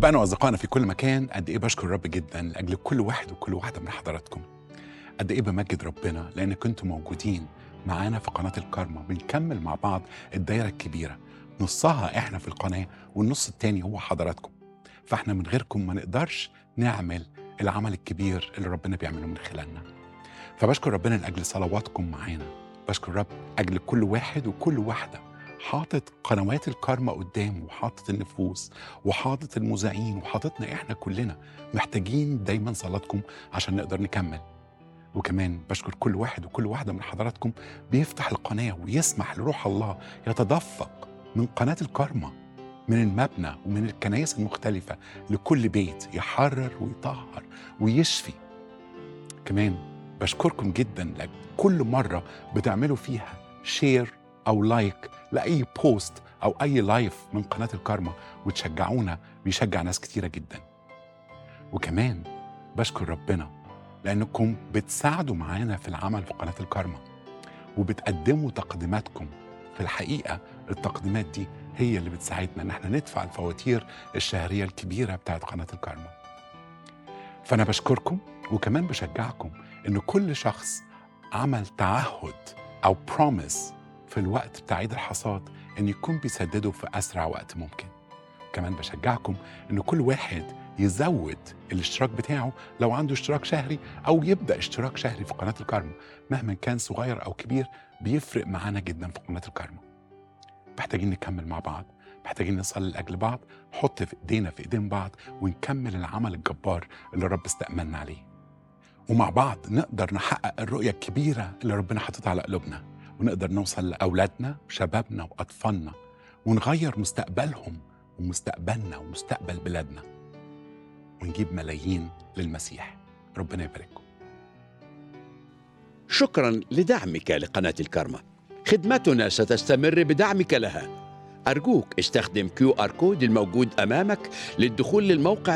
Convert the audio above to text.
أحبائنا وأصدقائنا في كل مكان قد إيه بشكر الرب جدا لأجل كل واحد وكل واحدة من حضراتكم قد إيه بمجد ربنا لأن كنتم موجودين معانا في قناة الكارما بنكمل مع بعض الدايرة الكبيرة نصها إحنا في القناة والنص التاني هو حضراتكم فإحنا من غيركم ما نقدرش نعمل العمل الكبير اللي ربنا بيعمله من خلالنا فبشكر ربنا لأجل صلواتكم معانا بشكر رب أجل كل واحد وكل واحدة حاطط قنوات الكارما قدامه وحاطط النفوس وحاطط المذيعين وحاططنا احنا كلنا محتاجين دايما صلاتكم عشان نقدر نكمل وكمان بشكر كل واحد وكل واحدة من حضراتكم بيفتح القناة ويسمح لروح الله يتدفق من قناة الكارما من المبنى ومن الكنائس المختلفة لكل بيت يحرر ويطهر ويشفي كمان بشكركم جدا لك كل مرة بتعملوا فيها شير أو لايك لأي بوست أو أي لايف من قناة الكارما وتشجعونا بيشجع ناس كتيرة جدا وكمان بشكر ربنا لأنكم بتساعدوا معانا في العمل في قناة الكارما وبتقدموا تقديماتكم في الحقيقة التقديمات دي هي اللي بتساعدنا إن احنا ندفع الفواتير الشهرية الكبيرة بتاعت قناة الكارما فأنا بشكركم وكمان بشجعكم إن كل شخص عمل تعهد أو بروميس في الوقت بتاع عيد الحصاد إن يكون بيسدده في أسرع وقت ممكن كمان بشجعكم إن كل واحد يزود الاشتراك بتاعه لو عنده اشتراك شهري أو يبدأ اشتراك شهري في قناة الكارما مهما كان صغير أو كبير بيفرق معانا جدا في قناة الكارما محتاجين نكمل مع بعض محتاجين نصلي لأجل بعض نحط في إيدينا في إيدين بعض ونكمل العمل الجبار اللي الرب استأمنا عليه ومع بعض نقدر نحقق الرؤية الكبيرة اللي ربنا حاططها على قلوبنا ونقدر نوصل لأولادنا وشبابنا وأطفالنا ونغير مستقبلهم ومستقبلنا ومستقبل بلادنا ونجيب ملايين للمسيح ربنا يبارككم شكرا لدعمك لقناة الكرمة خدمتنا ستستمر بدعمك لها أرجوك استخدم كيو آر كود الموجود أمامك للدخول للموقع